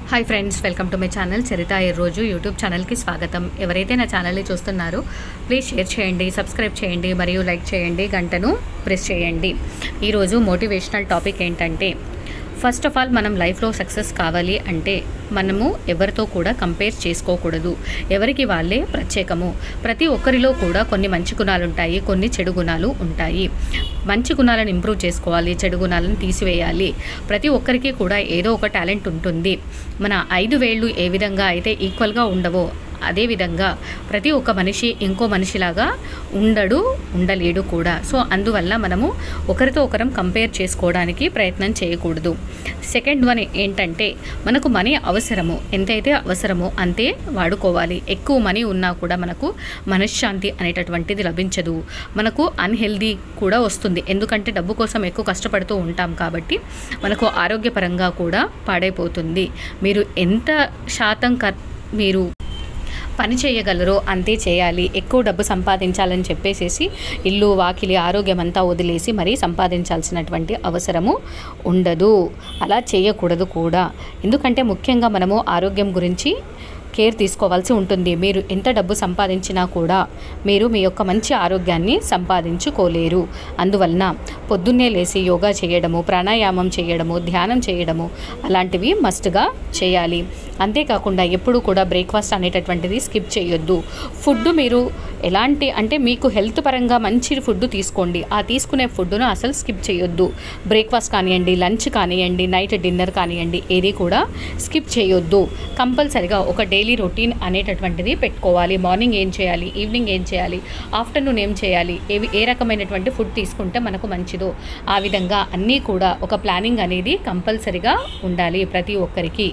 hi friends welcome to my channel Charitha ఈ రోజు YouTube ఛానల్కి స్వాగతం ఎవరైతే నా ఛానల్ని చూస్తున్నారో ప్లీజ్ షేర్ చేయండి సబ్స్క్రైబ్ చేయండి మరియు లైక్ చేయండి గంటను ప్రెస్ చేయండి ఈరోజు మోటివేషనల్ టాపిక్ ఏంటంటే ఫస్ట్ ఆఫ్ ఆల్ మనం లైఫ్లో సక్సెస్ కావాలి అంటే మనము ఎవరితో కూడా కంపేర్ చేసుకోకూడదు ఎవరికి వాళ్ళే ప్రత్యేకము ప్రతి ఒక్కరిలో కూడా కొన్ని మంచి గుణాలు ఉంటాయి కొన్ని చెడు గుణాలు ఉంటాయి మంచి గుణాలను ఇంప్రూవ్ చేసుకోవాలి చెడు గుణాలను తీసివేయాలి ప్రతి ఒక్కరికి కూడా ఏదో ఒక టాలెంట్ ఉంటుంది మన ఐదు వేళ్ళు ఏ విధంగా అయితే ఈక్వల్గా ఉండవో అదేవిధంగా ప్రతి ఒక్క మనిషి ఇంకో మనిషిలాగా ఉండడు ఉండలేడు కూడా సో అందువల్ల మనము ఒకరితో ఒకరం కంపేర్ చేసుకోవడానికి ప్రయత్నం చేయకూడదు సెకండ్ వన్ ఏంటంటే మనకు మనీ అవసరము ఎంతైతే అవసరమో అంతే వాడుకోవాలి ఎక్కువ మనీ ఉన్నా కూడా మనకు మనశ్శాంతి అనేటటువంటిది లభించదు మనకు అన్హెల్దీ కూడా వస్తుంది ఎందుకంటే డబ్బు కోసం ఎక్కువ కష్టపడుతూ ఉంటాం కాబట్టి మనకు ఆరోగ్యపరంగా కూడా పాడైపోతుంది మీరు ఎంత శాతం కర్ మీరు పని చేయగలరో అంతే చేయాలి ఎక్కువ డబ్బు సంపాదించాలని చెప్పేసేసి ఇల్లు వాకిలి ఆరోగ్యం అంతా వదిలేసి మరీ సంపాదించాల్సినటువంటి అవసరము ఉండదు అలా చేయకూడదు కూడా ఎందుకంటే ముఖ్యంగా మనము ఆరోగ్యం గురించి కేర్ తీసుకోవాల్సి ఉంటుంది మీరు ఎంత డబ్బు సంపాదించినా కూడా మీరు మీ యొక్క మంచి ఆరోగ్యాన్ని సంపాదించుకోలేరు అందువలన పొద్దున్నే లేచి యోగా చేయడము ప్రాణాయామం చేయడము ధ్యానం చేయడము అలాంటివి మస్ట్గా చేయాలి అంతేకాకుండా ఎప్పుడు కూడా బ్రేక్ఫాస్ట్ అనేటటువంటిది స్కిప్ చేయొద్దు ఫుడ్ మీరు ఎలాంటి అంటే మీకు హెల్త్ పరంగా మంచి ఫుడ్ తీసుకోండి ఆ తీసుకునే ఫుడ్ను అసలు స్కిప్ చేయొద్దు బ్రేక్ఫాస్ట్ కానివ్వండి లంచ్ కానివ్వండి నైట్ డిన్నర్ కానివ్వండి ఏది కూడా స్కిప్ చేయొద్దు కంపల్సరిగా ఒక డైలీ రొటీన్ అనేటటువంటిది పెట్టుకోవాలి మార్నింగ్ ఏం చేయాలి ఈవినింగ్ ఏం చేయాలి ఆఫ్టర్నూన్ ఏం చేయాలి ఏవి ఏ రకమైనటువంటి ఫుడ్ తీసుకుంటే మనకు మంచిదో ఆ విధంగా అన్నీ కూడా ఒక ప్లానింగ్ అనేది కంపల్సరిగా ఉండాలి ప్రతి ఒక్కరికి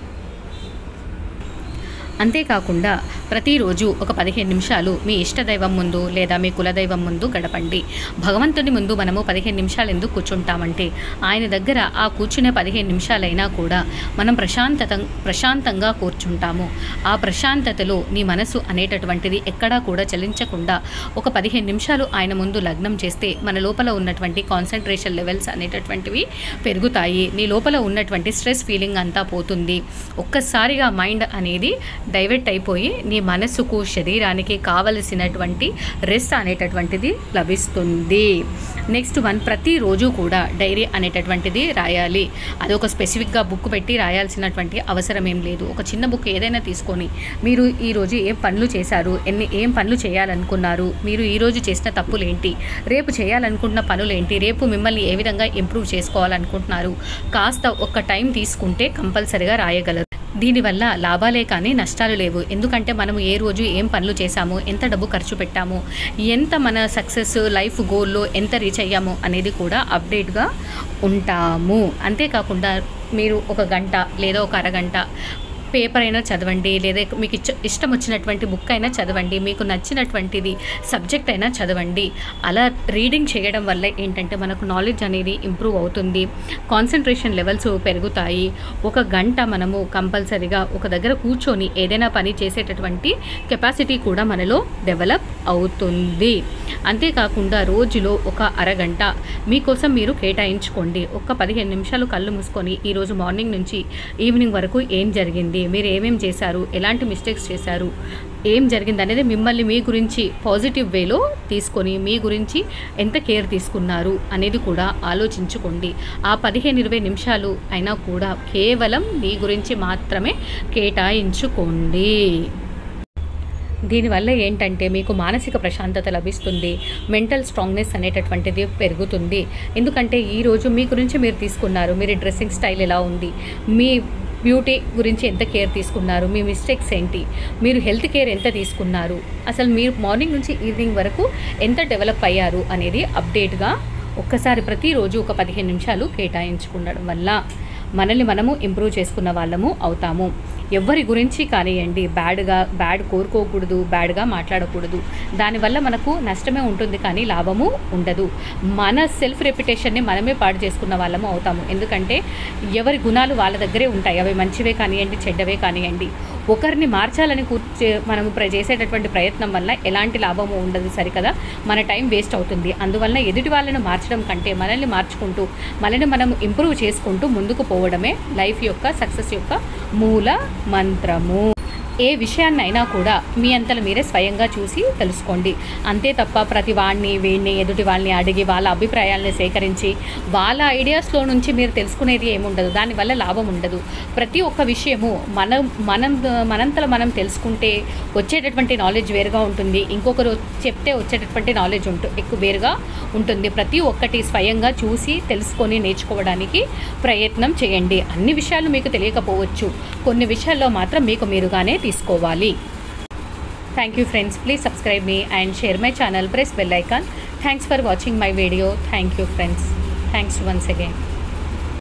అంతేకాకుండా ప్రతిరోజు ఒక పదిహేను నిమిషాలు మీ ఇష్టదైవం ముందు లేదా మీ కులదైవం ముందు గడపండి భగవంతుని ముందు మనము పదిహేను నిమిషాలు ఎందుకు కూర్చుంటామంటే ఆయన దగ్గర ఆ కూర్చునే పదిహేను నిమిషాలైనా కూడా మనం ప్రశాంతత ప్రశాంతంగా కూర్చుంటాము ఆ ప్రశాంతతలో నీ మనసు అనేటటువంటిది ఎక్కడా కూడా చలించకుండా ఒక పదిహేను నిమిషాలు ఆయన ముందు లగ్నం చేస్తే మన లోపల ఉన్నటువంటి కాన్సన్ట్రేషన్ లెవెల్స్ అనేటటువంటివి పెరుగుతాయి నీ లోపల ఉన్నటువంటి స్ట్రెస్ ఫీలింగ్ అంతా పోతుంది ఒక్కసారిగా మైండ్ అనేది డైవర్ట్ అయిపోయి నీ మనసుకు శరీరానికి కావలసినటువంటి రెస్ట్ అనేటటువంటిది లభిస్తుంది నెక్స్ట్ వన్ ప్రతిరోజు కూడా డైరీ అనేటటువంటిది రాయాలి అది ఒక స్పెసిఫిక్గా బుక్ పెట్టి రాయాల్సినటువంటి అవసరం ఏం లేదు ఒక చిన్న బుక్ ఏదైనా తీసుకొని మీరు ఈరోజు ఏం పనులు చేశారు ఎన్ని ఏం పనులు చేయాలనుకున్నారు మీరు ఈరోజు చేసిన తప్పులు ఏంటి రేపు చేయాలనుకుంటున్న పనులు ఏంటి రేపు మిమ్మల్ని ఏ విధంగా ఇంప్రూవ్ చేసుకోవాలనుకుంటున్నారు కాస్త ఒక టైం తీసుకుంటే కంపల్సరిగా రాయగలరు దీనివల్ల లాభాలే కానీ నష్టాలు లేవు ఎందుకంటే మనం ఏ రోజు ఏం పనులు చేశాము ఎంత డబ్బు ఖర్చు పెట్టాము ఎంత మన సక్సెస్ లైఫ్ గోల్లో ఎంత రీచ్ అయ్యాము అనేది కూడా అప్డేట్గా ఉంటాము అంతేకాకుండా మీరు ఒక గంట లేదా ఒక అరగంట పేపర్ అయినా చదవండి లేదా మీకు ఇచ్చ ఇష్టం వచ్చినటువంటి బుక్ అయినా చదవండి మీకు నచ్చినటువంటిది సబ్జెక్ట్ అయినా చదవండి అలా రీడింగ్ చేయడం వల్ల ఏంటంటే మనకు నాలెడ్జ్ అనేది ఇంప్రూవ్ అవుతుంది కాన్సన్ట్రేషన్ లెవెల్స్ పెరుగుతాయి ఒక గంట మనము కంపల్సరిగా ఒక దగ్గర కూర్చొని ఏదైనా పని చేసేటటువంటి కెపాసిటీ కూడా మనలో డెవలప్ అవుతుంది అంతేకాకుండా రోజులో ఒక అరగంట మీకోసం మీరు కేటాయించుకోండి ఒక పదిహేను నిమిషాలు కళ్ళు మూసుకొని ఈరోజు మార్నింగ్ నుంచి ఈవినింగ్ వరకు ఏం జరిగింది మీరు ఏమేం చేశారు ఎలాంటి మిస్టేక్స్ చేశారు ఏం జరిగింది అనేది మిమ్మల్ని మీ గురించి పాజిటివ్ వేలో తీసుకొని మీ గురించి ఎంత కేర్ తీసుకున్నారు అనేది కూడా ఆలోచించుకోండి ఆ పదిహేను ఇరవై నిమిషాలు అయినా కూడా కేవలం మీ గురించి మాత్రమే కేటాయించుకోండి దీనివల్ల ఏంటంటే మీకు మానసిక ప్రశాంతత లభిస్తుంది మెంటల్ స్ట్రాంగ్నెస్ అనేటటువంటిది పెరుగుతుంది ఎందుకంటే ఈరోజు మీ గురించి మీరు తీసుకున్నారు మీరు డ్రెస్సింగ్ స్టైల్ ఎలా ఉంది మీ బ్యూటీ గురించి ఎంత కేర్ తీసుకున్నారు మీ మిస్టేక్స్ ఏంటి మీరు హెల్త్ కేర్ ఎంత తీసుకున్నారు అసలు మీరు మార్నింగ్ నుంచి ఈవినింగ్ వరకు ఎంత డెవలప్ అయ్యారు అనేది అప్డేట్గా ఒక్కసారి ప్రతిరోజు ఒక పదిహేను నిమిషాలు కేటాయించుకునడం వల్ల మనల్ని మనము ఇంప్రూవ్ చేసుకున్న వాళ్ళము అవుతాము ఎవరి గురించి కానివ్వండి బ్యాడ్గా బ్యాడ్ కోరుకోకూడదు బ్యాడ్గా మాట్లాడకూడదు దానివల్ల మనకు నష్టమే ఉంటుంది కానీ లాభము ఉండదు మన సెల్ఫ్ రెప్యుటేషన్ని మనమే పాడు చేసుకున్న వాళ్ళము అవుతాము ఎందుకంటే ఎవరి గుణాలు వాళ్ళ దగ్గరే ఉంటాయి అవి మంచివే కానివ్వండి చెడ్డవే కానివ్వండి ఒకరిని మార్చాలని కూర్చే మనము ప్ర చేసేటటువంటి ప్రయత్నం వల్ల ఎలాంటి లాభము ఉండదు సరికదా మన టైం వేస్ట్ అవుతుంది అందువల్ల ఎదుటి వాళ్ళను మార్చడం కంటే మనల్ని మార్చుకుంటూ మనల్ని మనం ఇంప్రూవ్ చేసుకుంటూ ముందుకు పోవడమే లైఫ్ యొక్క సక్సెస్ యొక్క మూల మంత్రము ఏ విషయాన్నైనా కూడా మీ అంతలో మీరే స్వయంగా చూసి తెలుసుకోండి అంతే తప్ప ప్రతి వాడిని వీడిని ఎదుటి వాళ్ళని అడిగి వాళ్ళ అభిప్రాయాలని సేకరించి వాళ్ళ ఐడియాస్లో నుంచి మీరు తెలుసుకునేది ఏముండదు దానివల్ల లాభం ఉండదు ప్రతి ఒక్క విషయము మనం మనం మనంతలో మనం తెలుసుకుంటే వచ్చేటటువంటి నాలెడ్జ్ వేరుగా ఉంటుంది ఇంకొకరు చెప్తే వచ్చేటటువంటి నాలెడ్జ్ ఉంటు ఎక్కువ వేరుగా ఉంటుంది ప్రతి ఒక్కటి స్వయంగా చూసి తెలుసుకొని నేర్చుకోవడానికి ప్రయత్నం చేయండి అన్ని విషయాలు మీకు తెలియకపోవచ్చు కొన్ని విషయాల్లో మాత్రం మీకు మీరుగానే తీసుకోవాలి thank you friends please subscribe me and share my channel press bell icon thanks for watching my video thank you friends thanks once again